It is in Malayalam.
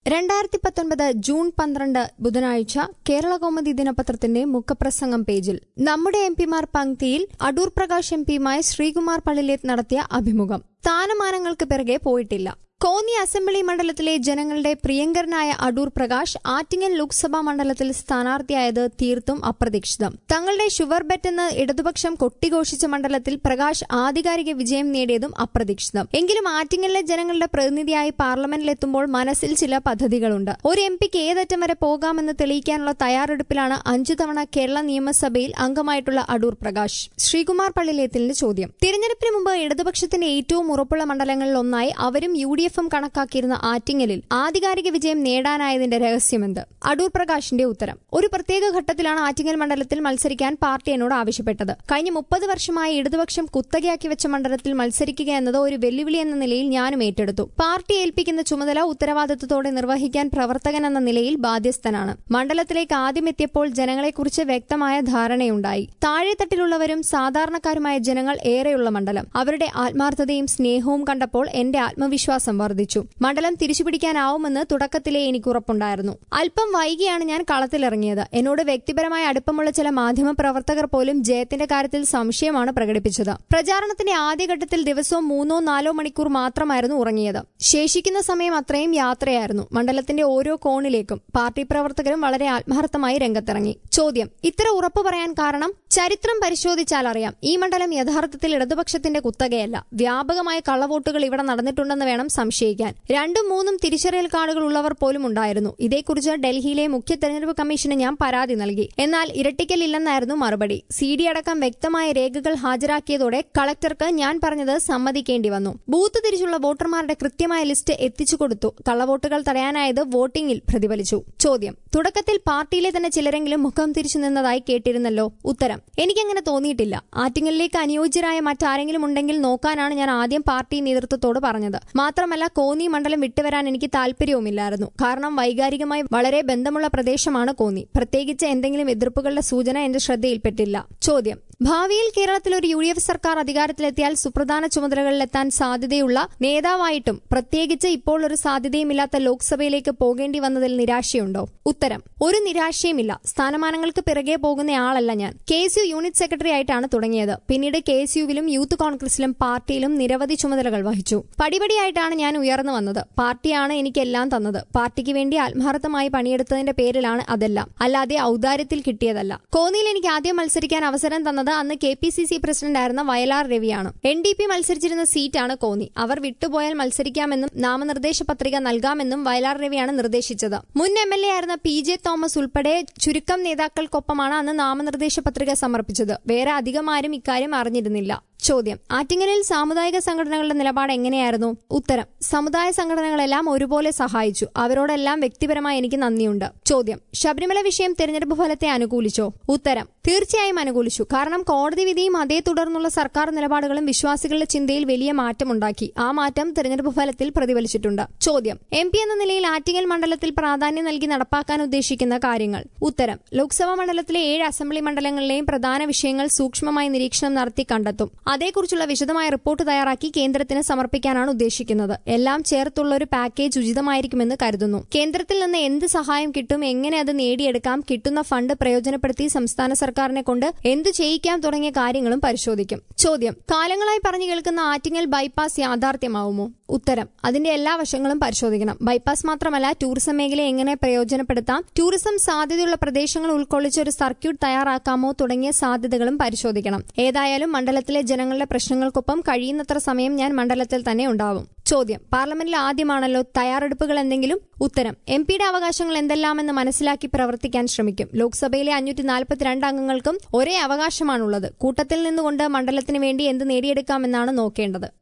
രണ്ടായിരത്തി പത്തൊൻപത് ജൂൺ പന്ത്രണ്ട് ബുധനാഴ്ച കേരള കൗമുദി ദിനപത്രത്തിന്റെ മുഖപ്രസംഗം പേജിൽ നമ്മുടെ എം പിമാർ പങ്ക്തിയിൽ അടൂർ പ്രകാശ് എം പിയുമായി ശ്രീകുമാർ പള്ളിലേത്ത് നടത്തിയ അഭിമുഖം സ്ഥാനമാനങ്ങൾക്ക് പിറകെ പോയിട്ടില്ല കോന്നി അസംബ്ലി മണ്ഡലത്തിലെ ജനങ്ങളുടെ പ്രിയങ്കരനായ അടൂർ പ്രകാശ് ആറ്റിങ്ങൽ ലോക്സഭാ മണ്ഡലത്തിൽ സ്ഥാനാർത്ഥിയായത് തീർത്തും അപ്രതീക്ഷിതം തങ്ങളുടെ ഷുഗർ ബെറ്റ് എന്ന് ഇടതുപക്ഷം കൊട്ടിഘോഷിച്ച മണ്ഡലത്തിൽ പ്രകാശ് ആധികാരിക വിജയം നേടിയതും അപ്രതീക്ഷിതം എങ്കിലും ആറ്റിങ്ങലിലെ ജനങ്ങളുടെ പ്രതിനിധിയായി പാർലമെന്റിലെത്തുമ്പോൾ മനസ്സിൽ ചില പദ്ധതികളുണ്ട് ഒരു എം പിക്ക് ഏതറ്റം വരെ പോകാമെന്ന് തെളിയിക്കാനുള്ള തയ്യാറെടുപ്പിലാണ് അഞ്ചു തവണ കേരള നിയമസഭയിൽ അംഗമായിട്ടുള്ള അടൂർ പ്രകാശ് ശ്രീകുമാർ പള്ളിലേത്തിന്റെ ചോദ്യം തിരഞ്ഞെടുപ്പിന് മുമ്പ് ഇടതുപക്ഷത്തിന്റെ ഏറ്റവും ഉറപ്പുള്ള മണ്ഡലങ്ങളിൽ ഒന്നായി അവരും യു ഡി എഫും കണക്കാക്കിയിരുന്ന ആറ്റിങ്ങലിൽ ആധികാരിക വിജയം നേടാനായതിന്റെ രഹസ്യമെന്ത് അടൂർ പ്രകാശിന്റെ ഉത്തരം ഒരു പ്രത്യേക ഘട്ടത്തിലാണ് ആറ്റിങ്ങൽ മണ്ഡലത്തിൽ മത്സരിക്കാൻ പാർട്ടി എന്നോട് ആവശ്യപ്പെട്ടത് കഴിഞ്ഞ മുപ്പത് വർഷമായി ഇടതുപക്ഷം കുത്തകയാക്കി വെച്ച മണ്ഡലത്തിൽ മത്സരിക്കുക എന്നത് ഒരു വെല്ലുവിളി എന്ന നിലയിൽ ഞാനും ഏറ്റെടുത്തു പാർട്ടി ഏൽപ്പിക്കുന്ന ചുമതല ഉത്തരവാദിത്വത്തോടെ നിർവഹിക്കാൻ പ്രവർത്തകൻ എന്ന നിലയിൽ ബാധ്യസ്ഥനാണ് മണ്ഡലത്തിലേക്ക് ആദ്യം എത്തിയപ്പോൾ ജനങ്ങളെക്കുറിച്ച് വ്യക്തമായ ധാരണയുണ്ടായി താഴെത്തട്ടിലുള്ളവരും സാധാരണക്കാരുമായ ജനങ്ങൾ ഏറെയുള്ള മണ്ഡലം അവരുടെ ആത്മാർത്ഥതയും സ്നേഹവും കണ്ടപ്പോൾ എന്റെ ആത്മവിശ്വാസം വർദ്ധിച്ചു മണ്ഡലം തിരിച്ചുപിടിക്കാനാവുമെന്ന് തുടക്കത്തിലേ എനിക്ക് ഉറപ്പുണ്ടായിരുന്നു അല്പം വൈകിയാണ് ഞാൻ കളത്തിലിറങ്ങിയത് എന്നോട് വ്യക്തിപരമായ അടുപ്പമുള്ള ചില മാധ്യമ പ്രവർത്തകർ പോലും ജയത്തിന്റെ കാര്യത്തിൽ സംശയമാണ് പ്രകടിപ്പിച്ചത് പ്രചാരണത്തിന്റെ ആദ്യഘട്ടത്തിൽ ദിവസവും മൂന്നോ നാലോ മണിക്കൂർ മാത്രമായിരുന്നു ഉറങ്ങിയത് ശേഷിക്കുന്ന സമയം അത്രയും യാത്രയായിരുന്നു മണ്ഡലത്തിന്റെ ഓരോ കോണിലേക്കും പാർട്ടി പ്രവർത്തകരും വളരെ ആത്മാർത്ഥമായി രംഗത്തിറങ്ങി ചോദ്യം ഇത്ര ഉറപ്പു പറയാൻ കാരണം ചരിത്രം പരിശോധിച്ചാൽ അറിയാം ഈ മണ്ഡലം യഥാർത്ഥത്തിൽ ഇടതുപക്ഷത്തിന്റെ കുത്തകയല്ല വ്യാപകമായ കള്ളവോട്ടുകൾ ഇവിടെ നടന്നിട്ടുണ്ടെന്ന് വേണം സംശയിക്കാൻ രണ്ടും മൂന്നും തിരിച്ചറിയൽ കാർഡുകൾ ഉള്ളവർ പോലും ഉണ്ടായിരുന്നു ഇതേക്കുറിച്ച് ഡൽഹിയിലെ മുഖ്യ തെരഞ്ഞെടുപ്പ് കമ്മീഷന് ഞാൻ പരാതി നൽകി എന്നാൽ ഇരട്ടിക്കലില്ലെന്നായിരുന്നു മറുപടി സി ഡി അടക്കം വ്യക്തമായ രേഖകൾ ഹാജരാക്കിയതോടെ കളക്ടർക്ക് ഞാൻ പറഞ്ഞത് സമ്മതിക്കേണ്ടി വന്നു ബൂത്ത് തിരിച്ചുള്ള വോട്ടർമാരുടെ കൃത്യമായ ലിസ്റ്റ് എത്തിച്ചു കൊടുത്തു കള്ളവോട്ടുകൾ തടയാനായത് വോട്ടിംഗിൽ പ്രതിഫലിച്ചു ചോദ്യം തുടക്കത്തിൽ പാർട്ടിയിലെ തന്നെ ചിലരെങ്കിലും മുഖം തിരിച്ചു നിന്നതായി കേട്ടിരുന്നല്ലോ ഉത്തരം എനിക്കങ്ങനെ തോന്നിയിട്ടില്ല ആറ്റിങ്ങലിലേക്ക് അനുയോജ്യരായ മറ്റാരെങ്കിലും ഉണ്ടെങ്കിൽ നോക്കാനാണ് ഞാൻ ആദ്യം പാർട്ടി നേതൃത്വത്തോട് പറഞ്ഞത് മാത്രമല്ല കോന്നി മണ്ഡലം വിട്ടുവരാൻ എനിക്ക് താല്പര്യവുമില്ലായിരുന്നു കാരണം വൈകാരികമായി വളരെ ബന്ധമുള്ള പ്രദേശമാണ് കോന്നി പ്രത്യേകിച്ച് എന്തെങ്കിലും എതിർപ്പുകളുടെ സൂചന എന്റെ ശ്രദ്ധയിൽപ്പെട്ടില്ല ചോദ്യം ഭാവിയിൽ കേരളത്തിൽ ഒരു യു ഡി എഫ് സർക്കാർ അധികാരത്തിലെത്തിയാൽ സുപ്രധാന ചുമതലകളിലെത്താൻ സാധ്യതയുള്ള നേതാവായിട്ടും പ്രത്യേകിച്ച് ഇപ്പോൾ ഒരു സാധ്യതയുമില്ലാത്ത ലോക്സഭയിലേക്ക് പോകേണ്ടി വന്നതിൽ നിരാശയുണ്ടോ ഉത്തരം ഒരു നിരാശയുമില്ല സ്ഥാനമാനങ്ങൾക്ക് പിറകെ പോകുന്നയാളല്ല ഞാൻ K S U unit secretary ആയിട്ടാണ് തുടങ്ങിയത് പിന്നീട് കെ എസ് യുവിലും യൂത്ത് കോൺഗ്രസിലും പാർട്ടിയിലും നിരവധി ചുമതലകൾ വഹിച്ചു പടിപടിയായിട്ടാണ് ഞാൻ ഉയർന്നു വന്നത് പാർട്ടിയാണ് എനിക്കെല്ലാം തന്നത് പാർട്ടിക്ക് വേണ്ടി ആത്മാർത്ഥമായി പണിയെടുത്തതിന്റെ പേരിലാണ് അതെല്ലാം അല്ലാതെ ഔദാര്യത്തിൽ കിട്ടിയതല്ല കോന്നിയിൽ എനിക്ക് ആദ്യം മത്സരിക്കാൻ അവസരം തന്നത് അന്ന് കെ പി സി സി പ്രസിഡന്റായിരുന്ന വയലാർ രവിയാണ് എൻ ഡി പി മത്സരിച്ചിരുന്ന സീറ്റാണ് കോന്നി അവർ വിട്ടുപോയാൽ മത്സരിക്കാമെന്നും നാമനിർദ്ദേശ പത്രിക നൽകാമെന്നും വയലാർ രവിയാണ് നിർദ്ദേശിച്ചത് മുൻ എം എൽ എ ആയിരുന്ന പി ജെ തോമസ് ഉൾപ്പെടെ ചുരുക്കം നേതാക്കൾക്കൊപ്പമാണ് അന്ന് നാമനിർദ്ദേശ പത്രിക സമർപ്പിച്ചത് വേറെ അധികമാരും ഇക്കാര്യം അറിഞ്ഞിരുന്നില്ല ചോദ്യം ആറ്റിങ്ങലിൽ സാമുദായിക സംഘടനകളുടെ നിലപാട് എങ്ങനെയായിരുന്നു ഉത്തരം സമുദായ സംഘടനകളെല്ലാം ഒരുപോലെ സഹായിച്ചു അവരോടെല്ലാം വ്യക്തിപരമായി എനിക്ക് നന്ദിയുണ്ട് ചോദ്യം ശബരിമല വിഷയം തെരഞ്ഞെടുപ്പ് ഫലത്തെ അനുകൂലിച്ചോ ഉത്തരം തീർച്ചയായും അനുകൂലിച്ചു കാരണം കോടതി വിധിയും അതേ തുടർന്നുള്ള സർക്കാർ നിലപാടുകളും വിശ്വാസികളുടെ ചിന്തയിൽ വലിയ മാറ്റമുണ്ടാക്കി ആ മാറ്റം തെരഞ്ഞെടുപ്പ് ഫലത്തിൽ പ്രതിഫലിച്ചിട്ടുണ്ട് ചോദ്യം എം പി എന്ന നിലയിൽ ആറ്റിങ്ങൽ മണ്ഡലത്തിൽ പ്രാധാന്യം നൽകി നടപ്പാക്കാൻ ഉദ്ദേശിക്കുന്ന കാര്യങ്ങൾ ഉത്തരം ലോക്സഭാ മണ്ഡലത്തിലെ ഏഴ് അസംബ്ലി മണ്ഡലങ്ങളിലെയും പ്രധാന വിഷയങ്ങൾ സൂക്ഷ്മമായി നിരീക്ഷണം നടത്തി കണ്ടെത്തും അതേക്കുറിച്ചുള്ള വിശദമായ റിപ്പോർട്ട് തയ്യാറാക്കി കേന്ദ്രത്തിന് സമർപ്പിക്കാനാണ് ഉദ്ദേശിക്കുന്നത് എല്ലാം ചേർത്തുള്ള ഒരു പാക്കേജ് ഉചിതമായിരിക്കുമെന്ന് കരുതുന്നു കേന്ദ്രത്തിൽ നിന്ന് എന്ത് സഹായം കിട്ടും എങ്ങനെ അത് നേടിയെടുക്കാം കിട്ടുന്ന ഫണ്ട് പ്രയോജനപ്പെടുത്തി സംസ്ഥാന സർക്കാരിനെ കൊണ്ട് എന്തു ചെയ്യിക്കാം തുടങ്ങിയ കാര്യങ്ങളും പരിശോധിക്കും ചോദ്യം കാലങ്ങളായി പറഞ്ഞു കേൾക്കുന്ന ആറ്റിങ്ങൽ ബൈപ്പാസ് യാഥാർത്ഥ്യമാവുമോ ഉത്തരം അതിന്റെ എല്ലാ വശങ്ങളും പരിശോധിക്കണം ബൈപ്പാസ് മാത്രമല്ല ടൂറിസം മേഖലയെ എങ്ങനെ പ്രയോജനപ്പെടുത്താം ടൂറിസം സാധ്യതയുള്ള പ്രദേശങ്ങൾ ഉൾക്കൊള്ളിച്ച് ഒരു സർക്യൂട്ട് തയ്യാറാക്കാമോ തുടങ്ങിയ സാധ്യതകളും പരിശോധിക്കണം ഏതായാലും മണ്ഡലത്തിലെ ജനങ്ങളുടെ പ്രശ്നങ്ങൾക്കൊപ്പം കഴിയുന്നത്ര സമയം ഞാൻ മണ്ഡലത്തിൽ തന്നെ ഉണ്ടാവും ചോദ്യം പാർലമെന്റിൽ ആദ്യമാണല്ലോ തയ്യാറെടുപ്പുകൾ എന്തെങ്കിലും ഉത്തരം എം പിയുടെ അവകാശങ്ങൾ എന്തെല്ലാമെന്ന് മനസ്സിലാക്കി പ്രവർത്തിക്കാൻ ശ്രമിക്കും ലോക്സഭയിലെ അഞ്ഞൂറ്റി നാൽപ്പത്തിരണ്ട് അംഗങ്ങൾക്കും ഒരേ അവകാശമാണുള്ളത് കൂട്ടത്തിൽ നിന്നുകൊണ്ട് മണ്ഡലത്തിന് വേണ്ടി എന്ത് നേടിയെടുക്കാമെന്നാണ് നോക്കേണ്ടത്